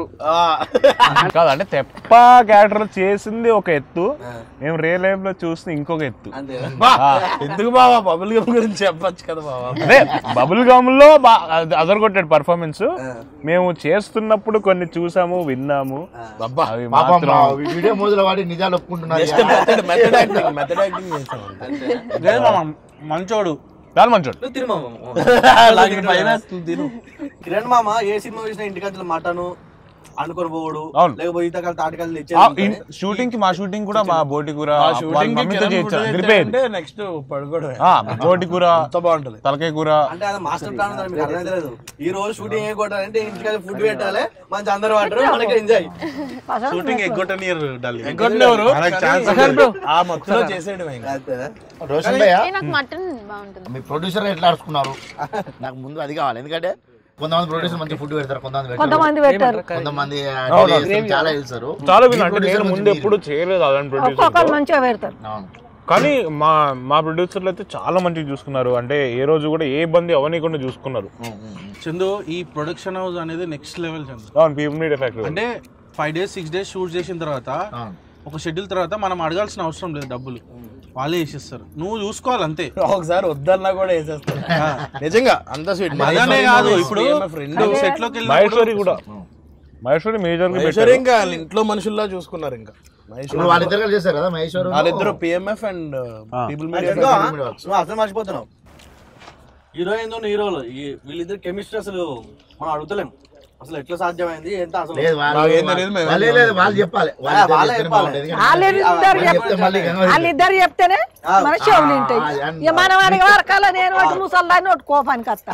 కాదు అంటే తెప్ప క్యారెక్టర్ చేసింది ఒక ఎత్తు మేము రియల్ లైఫ్ లో చూసింది ఇంకొక ఎత్తు అంతే ఎందుకు బావా బబుల్ గమ్ గురించి చెప్పొచ్చు కదా బావా అదే బబుల్ గమ్ లో అదరగొట్టాడు పర్ఫార్మెన్స్ మేము చేస్తున్నప్పుడు కొన్ని చూసాము విన్నాము అవి పాపం మాత్రం వీడియో మోజుల వాడి నిజాలు ఒప్పుకుంటున్నారు method method acting method acting చేసాం లేదు మామ, మంచోడు చాలా మంచోడు నువ్వు తిను మామ భయం వేస్తుంది తిను కిరణ్ మామ ఏ సినిమా చూసినా ఇంటికి మటను అనుకొని పోవడు అవును. లేకపోతే ఈతకాలు తాటికాలు ఆ, తెచ్చేది ఇన్- షూటింగ్ కి మా షూటింగ్ కూడా మా బోటి కూర ఆ వాళ్ళ షూటింగ్ మమ్మీతో చేయించాం అదిరిపోయేది అంటే నెక్స్ట్ పడుకోవడమే ఆ, బోటి కూర అంత బాగుంటది తలకాయ కూర అంటే అది మాస్టర్ ప్లాన్ ఉందని మీకు అర్థమైతే ఈ రోజు షూటింగ్ ఏ కొట్టాలంటే ఇంటికి ఫుడ్ పెట్టాలి మంచి అందరు వాటర్ మనకి ఎంజాయ్ షూటింగ్ ఎగ్గొట్టనియరు ఎగ్గొట్టనివ్వరు ఆ మొత్తంలో చేసేయడం ఇంకా రోషన్ భయ్య ఏ, నాకు మటన్ బాగుంటుంది మీ ప్రొడ్యూసర్ ఎట్లా అరుచుకున్నారు నాకు ముందు అది కావాలి ఎందుకంటే కొంతమంది ప్రొడ్యూసర్ మంచి ఫుడ్ పెడతారు కొంతమంది పెట్టరు కొంతమంది పెట్టారు కొంతమంది ఆ, డైలీ చేస్తారు, చాలా చేస్తారు చాలా మీ విన్నా అంటే producer నేను మంచి ముందు మీరు. ఎప్పుడు చేయలేదు అలాంటి ప్రొడ్యూసర్ ఒక్కొక్కరు మంచిగా పెడతారు అవును. కానీ మా మా ప్రొడ్యూసర్లు అయితే చాలా మంచిగా చూసుకున్నారు అంటే ఏ రోజు కూడా ఏ ఇబ్బంది అవనీయకుండా చూసుకున్నారు చందు ఈ ప్రొడక్షన్ హౌస్ అనేది నెక్స్ట్ లెవెల్ చందు అవును పీపుల్ మీడియా ఫ్యాక్టరీ అంటే five days six days shoot చేసిన తర్వాత అవును. ఒక షెడ్యూల్ తర్వాత మనం అడగాల్సిన అవసరం లేదు డబ్బులు వాళ్ళే వేసేస్తారు నువ్వు చూసుకోవాలి అంతే ఒకసారి వద్దన్నా కూడా వేసేస్తారు నిజంగా అంత స్వీట్ అదనే కాదు ఇప్పుడు ఫ్రెండ్ సెట్ లోకి మహేశ్వరి కూడా మహేశ్వరి మేజర్ మహేశ్వరి ఇంకా ఇంట్లో మనుషుల్లా చూసుకున్నారు ఇంకా ఇప్పుడు వాళ్ళిద్దరు కలిసి చేస్తారు కదా మహేశ్వర్ వాళ్ళిద్దరు పిఎంఎఫ్ అండ్ పీపుల్ మీడియా నువ్వు అసలు మర్చిపోతున్నావు హీరోయిన్ హీరోలు వీళ్ళిద్దరు కెమిస్ట్రీ అసలు మనం అడుగుతలేం అసలు ఎట్లా సాధ్యమైంది ఎంత అసలు లేదు వాళ్ళు మాకేం తెలియదు, మేము వాళ్ళే లేదు వాళ్ళు చెప్పాలి వాళ్ళిద్దరు వాళ్ళే చెప్తేనే చెప్పాలి. బాగుంటది. వాళ్ళిద్దరు వాళ్ళు చెప్తే మళ్ళీ కనబడదు. వాళ్ళిద్దరు చెప్తేనే మన చెవులు వింటాయి ఆ, ఇక మనం అడిగే వరకాల నేను ఒకటి ముసల్దాన్ని ఒకటి కోపానికి వస్తా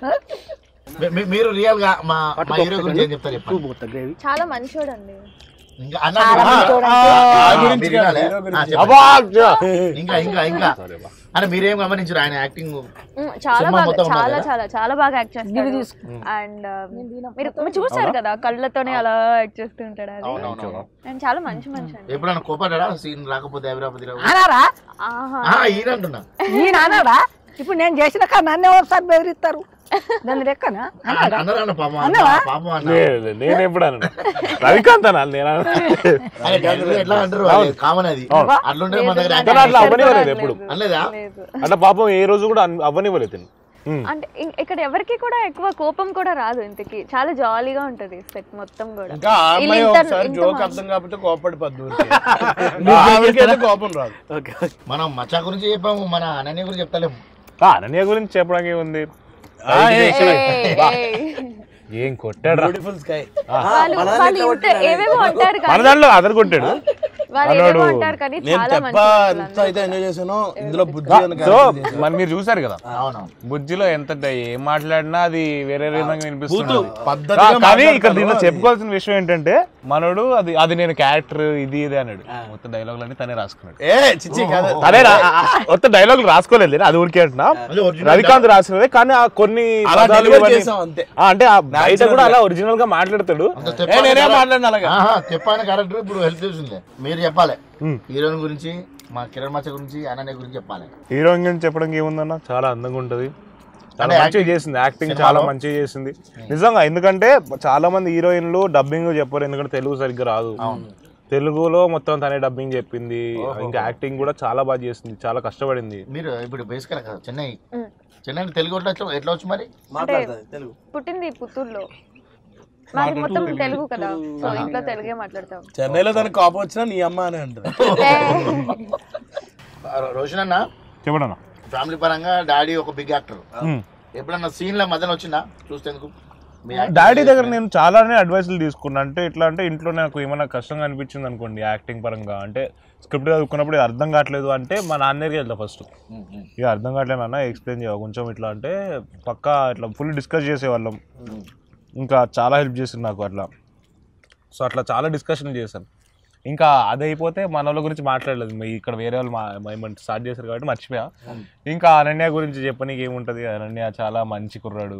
మీ- మీ- మీరు రియల్ గా మా మా హీరో గురించి ఏం చెప్తారు చెప్పండి చాలా మంచోడండి ఇంకా అన్న చాలా మీరు- మంచోడు ఆ, అంటే. ఆ, గురించి మీరు కాదు, వినాలే? హీరో గురించి ఆ, చెప్పండి. అబ్బా ఇంకా ఇంకా ఇంకా అంటే మీరేం గమనించారు ఆయన యాక్టింగ్ మ్, చాలా సినిమా బాగా మొత్తం చాలా ఉన్నదా? చాలా చాలా బాగా యాక్ట్ చేస్తాడు తీసుకో. అండ్ మీరు మీరు చూసారు కదా కళ్ళతోనే అలా యాక్ట్ చేస్తూ ఉంటాడు అది అవునవును అండ్ చాలా మంచి మనిషి అండి ఎప్పుడన్నా కోపడ్డా సీన్ రాకపోతే హైదరాబాద్ అనారా ఆహా ఈయన అంటున్నా ఈయన అన్నాడా ఇప్పుడు నేను చేసిన కానీ నన్ను ఒకసారి బెదిరిస్తారు దాని లెక్కనా అన్నాడా అన్నారన్న పాపం అన్న, అన్నావా? పాపం అన్న లేదు, నేను ఎప్పుడు అన్నాను రవికాంత్ అన్నా నేను అన్నాను. అరే, డైరెక్టర్ ఎట్లా అంటారు కామన్ అది అట్లుంటే మన దగ్గర కానీ అట్లా అవ్వనివ్వలేదు ఎప్పుడు అనలేదా లేదు అట్లా పాపం ఏ రోజు కూడా అన్- అవ్వనివ్వలేదు తిని. ఉమ్. అంటే ఇం- ఇక్కడ ఎవరికి కూడా ఎక్కువ కోపం కూడా రాదు ఇంతకి చాలా జాలీగా ఉంటది సెట్ మొత్తం కూడా ఇంకా ఆ వీళ్ళు అమ్మాయి ఇంత- ఒకసారి ఇంత జోక్ మంచి- అర్థం కాకపోతే కోపడిపోద్దు ఊరికే. ఆవిడకైతే కోపం రాదు ఓకే మనం మచ్చా గురించి చెప్పాము మన అనన్య గురించి చెప్తలేము ఆ, అనన్య గురించి చెప్పడానికి ఏముంది ఆ, ఏ, ఏయ్, ఏయ్. ఏం కొట్టాడు రా. బ్యూటిఫుల్ స్కై వాళ్ళు వాళ్ళు ఇంత ఏవేవో అంటారు మన కానీ దాంట్లో అదరు కొట్టాడు వాళ్ళు ఏవేవో అంటారు కానీ నేను చాలా తెప్ప మంచి ఎంత అయితే ఎంజాయ్ చేశానో ఇందులో బుద్ధి అని సో character చేశాను. మరి మీరు చూసారు కదా అవును బుజ్జిలో ఎంత డ- ఏం మాట్లాడినా అది వేరే విధంగా వినిపిస్తుంది పద్ధతిగా కానీ ఇక్కడ మాట్లాడతారు దీంట్లో అది. చెప్పుకోవాల్సిన విషయం ఏంటంటే మనోడు అది అది నేను క్యారెక్టర్ ఇది ఇది అన్నాడు మొత్తం డైలాగులు తనే రాసుకున్నాడు ఏ చిచ్చి కాదు అదే రా- మొత్తం డైలాగులు రాసుకోలేదు నేను, అది ఊరికే అంటున్నా అది original రవికాంత్ రాసినదే కానీ ఆ కొన్ని అలా పదాలు డెలివరీ ఇవన్నీ- చేసాం అంతే ఆ, అంటే ఆ బయట కూడా అలా ఒరిజినల్ గా మాట్లాడతాడు అంత ఏ చెప్పాలి నేనే కదా. మాట్లాడిన అలాగా ఆహా, చెప్పాను క్యారెక్టర్ ఇప్పుడు హెల్ప్ చేసింది మీరు చెప్పాలి ఉమ్. హీరోయిన్ గురించి మా కిరణ్ మచ్చ గురించి అనన్య గురించి చెప్పాలి హీరోయిన్ గురించి చెప్పడానికి ఏముందన్న చాలా అందంగా ఉంటది చాలా అంటే మంచిగా acting- చేసింది యాక్టింగ్ సినిమాలో? చాలా మంచిగా చేసింది నిజంగా ఎందుకంటే చాలా మంది హీరోయిన్లు డబ్బింగ్ చెప్పరు ఎందుకంటే తెలుగు సరిగ్గా రాదు తెలుగులో మొత్తం తనే డబ్బింగ్ చెప్పింది ఇంకా యాక్టింగ్ కూడా చాలా బాగా చేసింది చాలా కష్టపడింది మీరు ఇప్పుడు బేసికల్ కదా చెన్నై ఉమ్. చెన్నై తెలుగు ఎట్లా వచ్చి- ఎట్లా వచ్చు మరి మాట్లాడుతుంది తెలుగు పుట్టింది పుత్తూరులో మాది మొత్తం తెలుగు కదా సో ఇంట్లో తెలుగే మాట్లాడతాం చెన్నైలో దానికి కోపం వచ్చినా నీ అమ్మ అని అంటారు రోషన్ అన్న చెప్పడన్నా ఫ్యామిలీ పరంగా డాడీ ఒక బిగ్ యాక్టర్ ఎప్పుడన్నా సీన్ల మధ్యన వచ్చిందా చూస్తేందుకు మీ acting డాడీ దగ్గర చేస్తే- నేను చాలానే అడ్వైసులు తీసుకున్నా అంటే ఎట్లా అంటే ఇంట్లో నాకు ఏమైనా కష్టంగా అనిపించింది అనుకోండి యాక్టింగ్ పరంగా అంటే స్క్రిప్ట్ చదువుకున్నప్పుడు ఇది అర్థం కావట్లేదు అంటే మా నాన్న దగ్గరికి వెళ్తా ఫస్ట్ ఉమ్, ఉమ్, ఇక అర్థం కావట్లేదు అన్న ఎక్స్ప్లెయిన్ చేయ కొంచెం ఇట్లా అంటే పక్కా ఇట్లా ఫుల్ డిస్కస్ చేసేవాళ్ళం ఉమ్. ఇంకా చాలా హెల్ప్ చేసింది నాకు అట్లా సో అట్లా చాలా డిస్కషన్ చేశాను ఇంకా అది అయిపోతే మన వాళ్ళ గురించి మాట్లాడలేదు మీ ఇక్కడ వేరే వాళ్ళు మా- ఏమంటే స్టార్ట్ చేశారు కాబట్టి మర్చిపోయా ఇంకా అనన్య గురించి చెప్పనీకి ఏముంటది అనన్య చాలా మంచి కుర్రాడు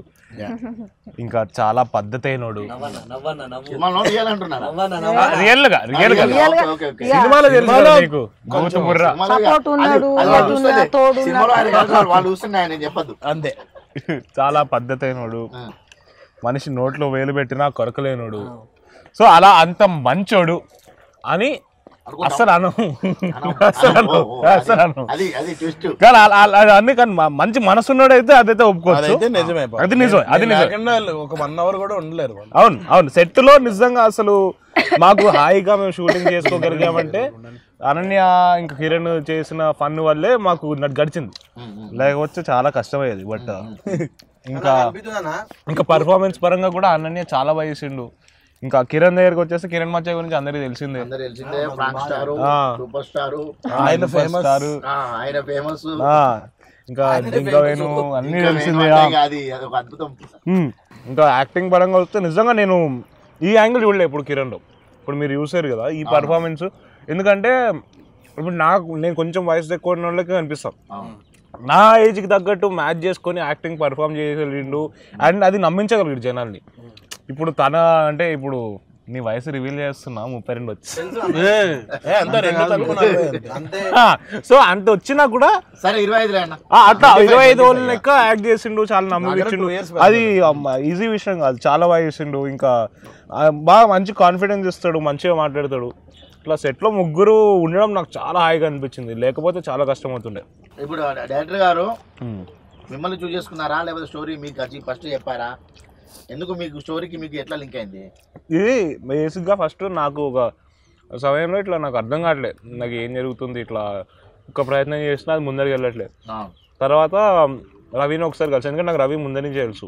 ఇంకా చాలా పద్ధతి అయినోడు సినిమాలో తీయాలంటున్నారా రియల్ గా రియల్ గా ఓకే, ఓకే, ఓకే. సినిమాలో తెలుసు కదా నీకు గౌతమ్ బుర్రా సినిమాలో ఇక- సపోర్ట్ ఉన్నాడు, అది- అది వాళ్ళు అది ఉన్నా, చూస్తేనే. తోడు ఉన్నా. సినిమాలో ఆయన కలుస్తారు, వాళ్ళు చూస్తున్నాయి నేను చెప్పద్దు అంతే చాలా పద్ధతి అయినోడు ఆ. మనిషి నోట్లో వేలు పెట్టినా కొరకలేనోడు సో అలా అంత మంచోడు అని అసలు అను అసలు అను అసలు అను అది అది ట్విస్ట్ కానీ అలా- అలా- అది అన్ని కానీ మ- మంచి మనసున్నోడు అయితే అదైతే ఒప్పుకోవచ్చు అదైతే నిజమే పాపం. అది నిజమే అది నేను నిజమే లేకుండా ఒక వన్ అవర్ కూడా ఉండలేరు వాళ్ళు. అవును అవును సెట్ లో నిజంగా అసలు మాకు హాయిగా మేము షూటింగ్ చేసుకోగలిగామంటే అనన్య ఇంకా కిరణ్ చేసిన ఫన్ వల్లే మాకు నడు- గడిచింది లేకపోతే చాలా కష్టమయ్యేది బట్ ఇంకా అనిపిస్తుందన్నా ఇంకా పర్ఫార్మెన్స్ పరంగా కూడా అనన్య చాలా బాగా చేసిండు ఇంకా కిరణ్ దగ్గరికి వచ్చేసి కిరణ్ మచ్చ గురించి అందరికీ తెలిసిందే అందరు తెలిసిందే ఫ్రాంక్ స్టార్ ఆ. సూపర్ స్టార్ ఆయన సూపర్ famous. స్టార్. ఆయన ఫేమస్ ఆ, ఇంకా ఇంకా వేణు అన్ని తెలిసిందే ఆ. అది అది ఒక అద్భుతం ఉమ్. ఇంకా యాక్టింగ్ పరంగా వస్తే నిజంగా నేను ఈ యాంగిల్ చూడలే ఇప్పుడు కిరణ్ లో ఇప్పుడు మీరు చూసారు కదా ఈ పర్ఫార్మెన్స్ ఎందుకంటే ఇప్పుడు నాకు నేను కొంచెం వయసు ఎక్కువ ఉన్న వాళ్ళకి అనిపిస్తాం నా ఏజ్కి తగ్గట్టు మ్యాచ్ చేసుకొని యాక్టింగ్ పర్ఫామ్ చేయగలిగిండు అండ్ అది నమ్మించగలిగాడు జనాల్ని ఇప్పుడు తన అంటే ఇప్పుడు నీ వయసు రివీల్ చేస్తున్నా ముప్పై రెండు వచ్చి ఏ, అంతా రెండు తలుపు నలభై అంతే. అంతే సో అంత వచ్చినా కూడా సరే ఇరవై ఐదులే అన్న ఆ, అట్లా ఇరవై ఐదు వాళ్ళు లెక్క యాక్ట్ చేసిండు చాలా నమ్మించిండు two years అది ఈజీ విషయం కాదు చాలా బాగా చేసిండు ఇంకా ఆ, బాగా మంచి కాన్ఫిడెన్స్ ఇస్తాడు మంచిగా మాట్లాడతాడు ఇట్లా సెట్లో ముగ్గురు ఉండడం నాకు చాలా హాయిగా అనిపించింది లేకపోతే చాలా కష్టం అవుతుండే ఇప్పుడు డైరెక్టర్ గారు మిమ్మల్ని చూస్ చేసుకున్నారా లేకపోతే స్టోరీ మీకు వచ్చి ఫస్ట్ చెప్పారా ఎందుకు మీకు స్టోరీకి మీకు ఎట్లా లింక్ అయింది ఇది బేసిక్గా ఫస్ట్ నాకు ఒక సమయంలో ఇట్లా నాకు అర్థం కావట్లేదు నాకు ఏం జరుగుతుంది ఇట్లా ఒక ప్రయత్నం చేసినా అది ముందరికి వెళ్ళట్లేదు ఆ, తర్వాత రవిని ఒకసారి కలిసి ఎందుకంటే నాకు రవి ముందర నుంచి తెలుసు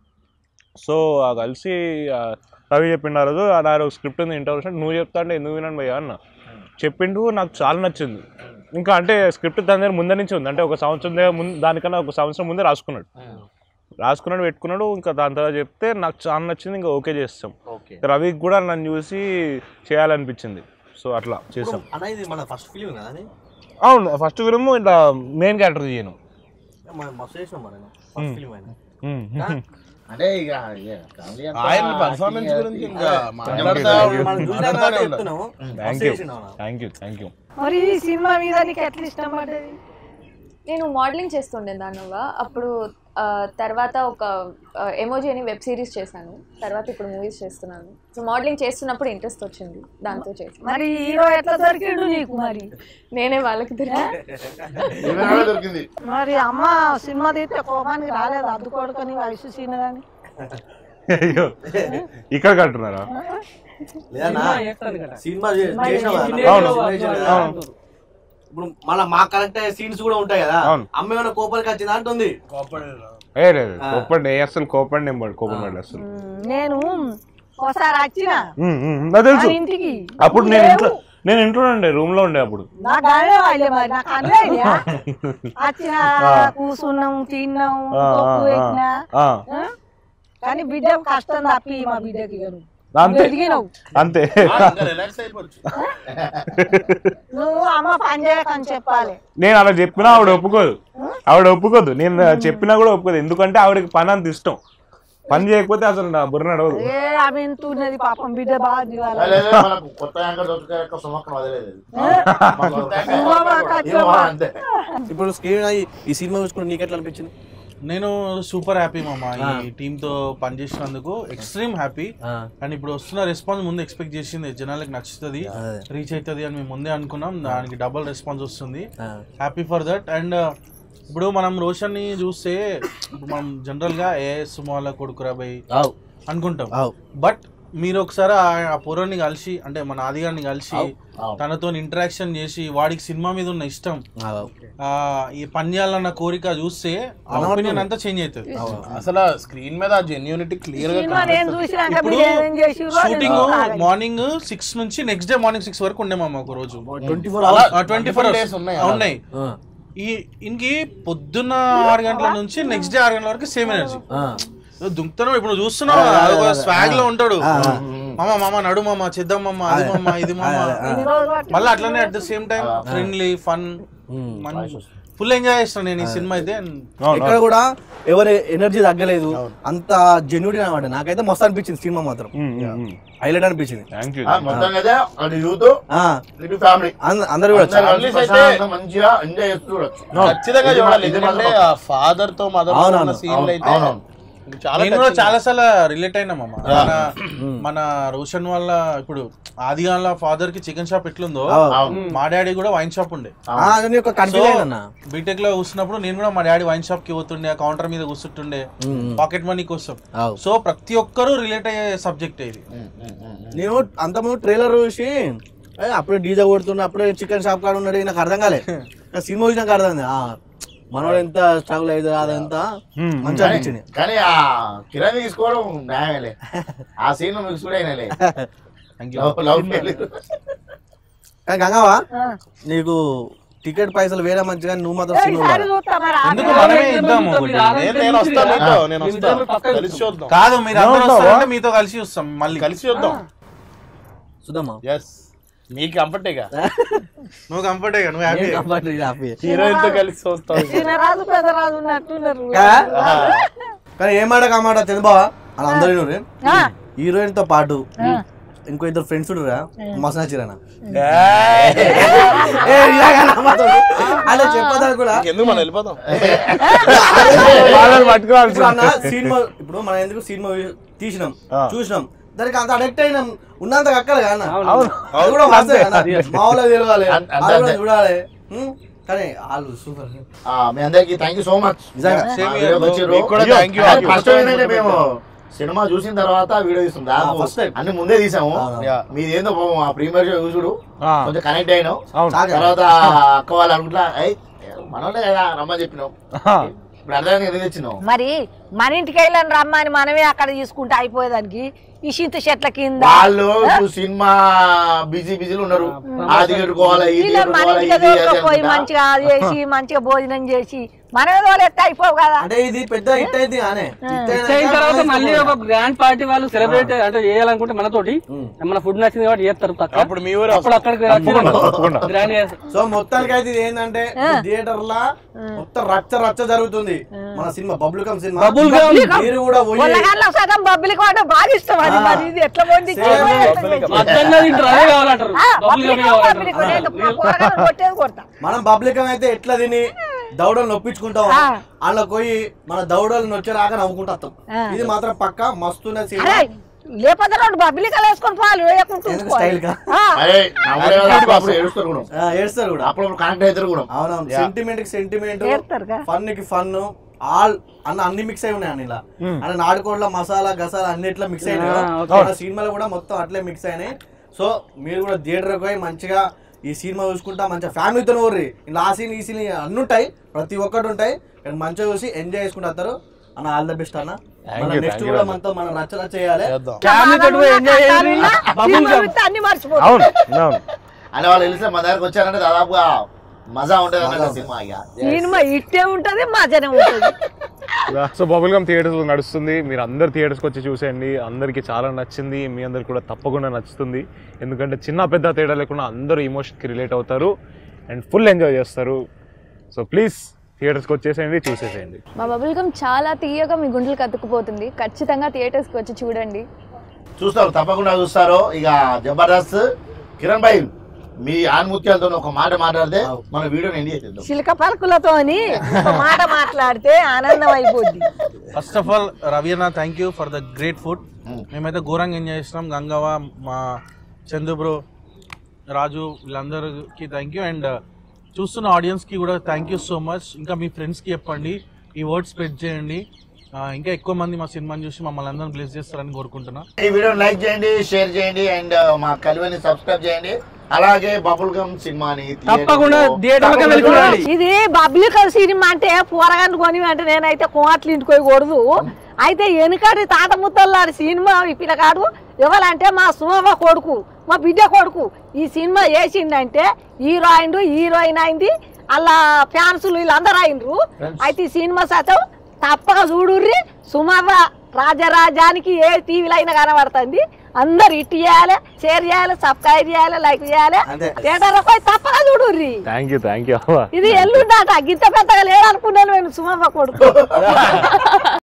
సో ఆ కలిసి ఆ, రవి చెప్పిండు ఆ రోజు ఆ నా ఒక స్క్రిప్ట్ ఉంది ఇంటర్వ్యూ నువ్వు చెప్తా అంటే ఎందుకు విన్నాను భయ్యా అన్న చెప్పిండు నాకు చాలా నచ్చింది ఇంకా అంటే స్క్రిప్ట్ దాని దగ్గర ముందర నుంచి ఉంది అంటే ఒక సంవత్సరం దగ్గర ముందు దానికన్నా ఒక సంవత్సరం ముందే రాసుకున్నాడు రాసుకున్నాడు పెట్టుకున్నాడు ఇంకా దాని తర్వాత చెప్తే నాకు చాలా నచ్చింది ఇంకా ఓకే చేస్తాం ఓకే రవికి కూడా నన్ను చూసి చేయాలనిపించింది సో అట్లా చేసాం అన్న ఇది మన ఫస్ట్ ఫిలిం కదా అది అవును ఫస్ట్ ఫిల్మ్ ఇట్లా మెయిన్ క్యారెక్టర్ చేయను మనం మస్తు చేసినాం మరి ఫస్ట్ ఫిలిం అయినా అంటే ఇక ఇక family అంతా ఆయన పర్ఫార్మెన్స్ acting గురించి ఇంకా ఇక మాట్లాడతా మనం చూసినాం మాట్లాడతానే కాబట్టి ఉంటాం. చెప్తున్నాము థ్యాంక్ మస్తు యూ చేసినావు అన్న. థ్యాంక్ యూ థ్యాంక్ యూ మరి ఈ సినిమా మీద నీకు ఎట్లా ఇష్టం పడ్డది నేను మోడలింగ్ చేస్తుండే దానివల్ల అప్పుడు ఆ, తర్వాత ఒక ఎమోజీ అని వెబ్ సిరీస్ చేశాను తర్వాత ఇప్పుడు మూవీస్ చేస్తున్నాను సో మోడలింగ్ చేస్తున్నప్పుడు ఇంట్రెస్ట్ వచ్చింది దాంతో చేసి మరి హీరో ఎట్లా దొరికిండు నీకు మరి నేనే వాళ్ళకి దొరికా ఈమె కూడా దొరికింది మరి అమ్మ సినిమా తీస్తే కోపానికి రాలేదు అద్దుకోడుకొని వయసు చిన్నదని అయ్యో ఇక్కడ కట్టున్నారా లేదన్నా సినిమా చే- మరి చేసినావా అన్న? అవును. సినిమా చేసినావు కదా? అవును. ఇప్పుడు మళ్ళీ మా కరెక్ట్ సీన్స్ కూడా ఉంటాయి కదా అవును. అమ్మ ఏమైనా కోపానికి వచ్చిందా అంటుంది ఏ లేదు కోపండి ఏ అసలు కోపండి నేను పడు కోపం పడి అసలు నేను ఒకసారి వచ్చిన ఉమ్, ఉమ్, నాకు తెలుసు మన ఇంటికి అప్పుడు నేను ఇంట్లో నేను ఇంట్లో ఉండే రూమ్ లో ఉండే అప్పుడు నాకు అదే వాళ్ళే మరి నాకు అదే వచ్చిన కూసున్నాం తిన్నాం ఆ, ఆ, తొక్కు ఆ, పెట్టినా ఆ, ఆ? కానీ బిడ్డ కష్టం తప్పి మా బిడ్డకి ఇక నువ్వు అంతే ఎదిగినావు అంతే ఇంకా రిలాక్స్ అయిపోవచ్చు నువ్వు అమ్మ పని చేయకని చెప్పాలి నేను అలా చెప్పినా ఆవిడ ఒప్పుకోదు ఆవిడ ఒప్పుకోదు నేను చెప్పినా కూడా ఒప్పుకోదు ఎందుకంటే ఆవిడకి పని అంత ఇష్టం పని చేయకపోతే అసలు నా బుర్ర నడవదు ఏ ఆమె ఎంత ఉన్నది పాపం బిడ్డ బాగా దిగాలి లేదు, లేదు, మనకు కొత్త యాంకర్ దొరికాక సుమక్కను వదిలేదు నువ్వు మాకు వచ్చావా? అంతే ఇప్పుడు స్క్రీన్ ఈ సినిమా చూసుకుని నీకు ఎట్లా అనిపించింది నేను సూపర్ హ్యాపీ మామ ఈ టీమ్ తో పనిచేసినందుకు ఎక్స్ట్రీమ్ హ్యాపీ అండ్ ఇప్పుడు వస్తున్న రెస్పాన్స్ ముందు ఎక్స్పెక్ట్ చేసింది జనాలకు నచ్చుతుంది రీచ్ అవుతుంది అని మేము ముందే అనుకున్నాం దానికి డబుల్ రెస్పాన్స్ వస్తుంది హ్యాపీ ఫర్ దట్ అండ్ ఇప్పుడు మనం రోషన్ ని చూస్తే ఇప్పుడు మనం జనరల్ గా ఏ సుమాల కొడుకురా బై అవు అనుకుంటాం అవు బట్ మీరు ఒకసారి ఆ- ఆ పూర్వని కలిసి అంటే మన ఆదిగారిని కలిసి తనతో ఇంటరాక్షన్ చేసి వాడికి సినిమా మీద ఉన్న ఇష్టం అవు ఆ ఈ పని చేయాలన్న కోరిక చూస్తే ఒపీనియన్ అంతా చేంజ్ అవుతుంది అసలు స్క్రీన్ మీద జెన్యూనిటీ క్లియర్ గా సినిమా నేను చూసినాక ఇప్పుడు మీరు ఏమేం చేసిర్రో నేను షూటింగ్ చూడాలి. మార్నింగ్ సిక్స్ నుంచి నెక్స్ట్ డే మార్నింగ్ సిక్స్ వరకు ఉండే మామ ఒక రోజు twenty four hours twenty four days ఉన్నాయి ఉన్నాయి ఈ ఇంకి పొద్దున్న ఆరు గంటల నుంచి నెక్స్ట్ డే ఆరు గంటల వరకు సేమ్ ఎనర్జీ దుంకుతాను ఇప్పుడు నువ్వు చూస్తున్నావు అదొక స్వాగ్ లో ఉంటాడు మామ మామ నడు మామ చేద్దాం మామ అది మామ ఇది మామ ఇన్ని రోజులు పట్టి- మళ్ళీ అట్లనే at the same time friendly fun full enjoy చేస్తాను నేను ఈ సినిమా అయితే ఎక్కడ కూడా ఎవరి ఎనర్జీ తగ్గలేదు అంత జెన్యున్ అనమాట నాకైతే మస్తు అనిపించింది సినిమా మాత్రం హైలైట్ అనిపించింది థ్యాంక్ యూ ఆ, మొత్తం కదా అటు యూత్ ఆ, ఇటు ఫ్యామిలీ అంద- అందరూ కూడా వచ్చారు. Families అయితే- మంచిగా ఎంజాయ్ చేస్తూ చూడొచ్చు ఖచ్చితంగా ఇది చూడాలి ఇది ఎందుకంటే మాత్రం. ఆ ఫాదర్ తో మదర్ తో అవునవును, ఉన్న సీన్లు అయితే అవునవును. చాలా నేను కూడా touching. చాలా సార్లు రిలేట్ అయినా మామ మన మన రోషన్ వాళ్ళ ఇప్పుడు ఆది వాళ్ళ ఫాదర్ కి చికెన్ షాప్ ఎట్లుందో అవును. మా డాడీ కూడా వైన్ షాప్ ఉండే ఆ, అది నీకు కన్ఫ్యూజ్ అన్న బీటెక్ లో కూర్చున్నప్పుడు నేను కూడా మా డాడీ వైన్ షాప్ కి పోతుండే కౌంటర్ మీద కూర్చుంటుండే పాకెట్ మనీ కోసం అవు. సో ప్రతి ఒక్కరూ రిలేట్ అయ్యే సబ్జెక్ట్ ఇది నేను అంతకుముందు ట్రైలర్ చూసి "ఏ, అప్పుడే డీజే కొడుతున్నా అప్పుడే చికెన్ షాప్ కాడ ఉన్నాడు నాకు అర్థం కాలే నాకు సినిమా చూసినాక అర్థం అయింది. ఆ మనోడు ఎంత స్ట్రగుల్ అయ్యేది అదంతా మంచిగా అనిపించింది కానీ ఆ కిరణ్ తీసుకోవడం న్యాయమేలే ఆ సీన్ మీకు చూడైనలే లవ్ లవ్ ఫెయిల్యూర్. కానీ గంగవా ఆ. నీకు టికెట్ పైసలు వేరే మంచిగా నువ్వు మాత్రం సినిమా ఈసారి చూస్తా మరి ఎందుకు మనమే ఇద్దాము ఒకటి. నేను నేను వస్తాను మీతో, నేను వస్తాను కలిసి చూద్దాం కాదు మీరు అందరూ వస్తారంటే మీతో కలిసి చూస్తాం మళ్ళీ కలిసి చూద్దాం చూద్దామా ఎస్ మీకు కంఫర్టేగా నువ్వు కంఫర్ట్ నువ్వు హ్యాపీ హీరోయిన్ తో కలిసి చూస్తాం చిన్నరాజు పెద్దరాజు ఉన్నట్టున్నారు కానీ ఏ మాట కామాట చంద్రబాబా అలా అందరూ ఆ, హీరోయిన్ తో పాటు ఇంకో ఇద్దరు ఫ్రెండ్స్ ఉండరా మస్తు నచ్చిరన్న అలా చెప్పదా కూడా ఎందుకు మనం వెళ్ళిపోదాం వాళ్ళని పట్టుకోవాల్సి ఇప్పుడు అన్న సినిమా ఇప్పుడు మనం ఎందుకు సినిమా తీసినాం చూసినాం దానికి అంత అడెక్ట్ అయినాం ఉన్నంత అక్కలు కదా అన్న అది కూడా మస్తే కదా మా వాళ్ళకి తెలియాలి అంతే, వాళ్ళు కూడా అంతే. చూడాలి ఉం? కానీ వాళ్ళు సూపర్ ఆ, మీ అందరికి థ్యాంక్ యూ సో మచ్ నిజంగా. Same ఆ, here, వీడియోకి bro. వచ్చిర్రు. మీకు కూడా thank you. కానీ ఫస్ట్ ఏంటంటే మేము సినిమా చూసిన తర్వాత వీడియో తీస్తాం దాదాపు first time. అన్ని ముందే తీసాము Yeah. మీది ఏందో పాపం ఆ ప్రీమియర్ షో చూసుడు ఆ. కొంచెం కనెక్ట్ అయినాం అవును. తర్వాత అక్క వాళ్ళు అనుకుంటా అయ్యి మనోళ్ళే కదా రమ్మని చెప్పినాం ఇప్పుడు అర్థం ఎందుకు తెచ్చినావు మరి మన ఇంటికి వెళ్ళని రమ్మని మనమే అక్కడ తీసుకుంటే అయిపోయేదానికి ఈ చింత చెట్ల కింద వాళ్ళు ఇప్పుడు సినిమా బిజీ బిజీలు ఉన్నారు అది కట్టుకోవాలి ఇది వీళ్ళని మన కట్టుకోవాలి ఇంటికి ఇది అది దూరకపోయి అనుకుంటా. మంచిగా అది చేసి మంచిగా భోజనం చేసి మనమే తోలేస్తే అయిపోవు కదా అంటే ఇది పెద్ద హిట్ అయింది కానీ హిట్ హిట్ అయిన తర్వాత మళ్ళీ ఒక గ్రాండ్ పార్టీ వాళ్ళు సెలబ్రేట్ అంటే చేయాలనుకుంటే మనతోటి మన ఫుడ్ నచ్చింది కాబట్టి చేస్తారు పక్క అప్పుడు మీ ఊరు అప్పుడు అక్కడికి గ్రాండ్ చేస్తారు సో మొత్తానికి అయితే ఇది ఏంటంటే థియేటర్ లా మొత్తం రచ్చ రచ్చ జరుగుతుంది మన సినిమా బబ్లుకం సినిమా Bubble gum. మీరు కూడా పోయి పొల్లగాళ్ళ సగం బబ్బులకి వాడు బాగా ఇష్టం అది మరి ఇది ఎట్లా వండి మధ్యాహ్నం తింటారు అదే కావాలంటారు బబుల్ గమ్ కావాలంటారు కొట్టేది కొడతా మనం పబ్లికం అయితే ఎట్లా తిని దౌడలు నొప్పించుకుంటాం ఆ. అలా పోయి మన దౌడలు నొచ్చేరాక నవ్వుకుంటా వస్తాం ఆ. ఇది మాత్రం పక్క మస్తున్న సినిమా అరే లేకపోతే రెండు బబ్బిలికలు వేసుకొని పాలు వేయకుండా ఎందుకు స్టైల్ గా అరే నవ్వుడే కదా, అప్పుడు ఏడుస్తారు కూడా ఆ, ఏడుస్తారు కూడా అప్పుడప్పుడు కనెక్ట్ అవుతారు కూడా అవునవును సెంటిమెంట్ కి సెంటిమెంట్ ఏడుస్తారుగా. ఫన్ కి ఫన్ ఆల్ అన్న అన్ని మిక్స్ అయి ఉన్నాయి అన్ని ఇలా అంటే నాటుకోడ్ల మసాలా గసాలా అన్నిట్లో మిక్స్ అయినాయి కదా. మన సినిమాలో కూడా మొత్తం అట్లే మిక్స్ అయినాయి సో మీరు కూడా థియేటర్ పోయి మంచిగా ఈ సినిమా చూసుకుంటా మంచిగా ఫ్యామిలీతో ఊర్రి ఇలా ఆ సీన్ ఈ సీన్ అన్ని ఉంటాయి ప్రతి ఒక్కటి ఉంటాయి కానీ మంచిగా చూసి ఎంజాయ్ చేసుకుంటూ వస్తారు అన్న ఆల్ ద బెస్ట్ అన్న you, నెక్స్ట్ thank you, కూడా Raja. మనతో మనం రచ్చ రచ్చ చేయాలి ఫ్యామిలీ తోటి పోయి ఎంజాయ్ చేయండి బబుల్ గమ్ అన్ని మర్చిపోతాం అవును అవును అని వాళ్ళు తెలిస్తే మన దగ్గరకు వచ్చారంటే దాదాపుగా మజా ఉంటుంది అన్నట్టు సినిమా ఇక సినిమా ఇట్టే ఉంటది మజనే ఉంటది సో బబుల్ గమ్ థియేటర్స్ లో నడుస్తుంది మీరు అందరు థియేటర్స్కి వచ్చి చూసేయండి అందరికీ చాలా నచ్చింది మీ అందరికి కూడా తప్పకుండా నచ్చుతుంది ఎందుకంటే చిన్న పెద్ద తేడా లేకుండా అందరూ ఎమోషన్కి రిలేట్ అవుతారు అండ్ ఫుల్ ఎంజాయ్ చేస్తారు సో ప్లీజ్ థియేటర్స్కి వచ్చేసేయండి చూసేసేయండి మా బబుల్ గమ్ చాలా తీయగా మీ గుండెలు కత్తుకుపోతుంది ఖచ్చితంగా థియేటర్స్కి వచ్చి చూడండి చూస్తారు తప్పకుండా చూస్తారు ఇక జబర్దస్త్ కిరణ్ భాయ్ మీ ఆన్ముత్యాలతో ఒక మాట మాట్లాడితే మన వీడియోని ఎండి చేద్దాం చిలక పలుకులతోని ఒక మాట మాట్లాడితే ఆనందం అయిపోద్ది ఫస్ట్ ఆఫ్ ఆల్ రవి అన్న thank you for the great food మేమైతే ఘోరంగా ఎంజాయ్ చేస్తున్నాం గంగవ్వ మా చందు బ్రో రాజు వీళ్ళందరికీ థ్యాంక్ యూ అండ్ చూస్తున్న ఆడియన్స్కి కూడా థ్యాంక్ యూ సో మచ్ ఇంకా మీ ఫ్రెండ్స్కి చెప్పండి ఈ వర్డ్ స్ప్రెడ్ చేయండి ఆ, ఇంకా ఎక్కువ మంది మా సినిమాని చూసి మమ్మల్ని అందరం బ్లెస్ చేస్తారని కోరుకుంటున్నా ఈ వీడియోని లైక్ చేయండి షేర్ చేయండి అండ్ మా కలివని సబ్స్క్రైబ్ చేయండి అలాగే బబుల్ గమ్ సినిమాని తప్పకుండా theatre లో- థియేటర్ వెళ్ళి చూడండి ఇది పబ్లిక్ సినిమా అంటే పూరగాన్ని కొని అంటే నేనైతే కోట్లు ఇంటికి పోయకూడదు అయితే వెనుకటి తాత ముత్తల్లాడి సినిమా ఈ పిల్లగాడు ఎవరంటే మా సుమవ కొడుకు మా బిడ్డ కొడుకు ఈ సినిమా వేసిండంటే హీరో అయిండు హీరోయిన్ అయింది అలా ఫ్యాన్సులు వీళ్ళందరూ అయిండ్రు అయితే ఈ సినిమా శాతం తప్పక చూడుర్రి సుమవ రాజరాజానికి ఏ టీవీలో అయినా కనబడుతుంది అందరు ఇట్ చేయాలి షేర్ చేయాలి సబ్స్క్రైబ్ చేయాలి లైక్ చేయాలి అంతే. థియేటర్ పోయి తప్పక చూడుర్రి థ్యాంక్ యూ థ్యాంక్ యూ ఇది ఎల్లుండాట గింత పెద్దగా లేదనుకున్నాను నేను సుమమ్మ కొడుకు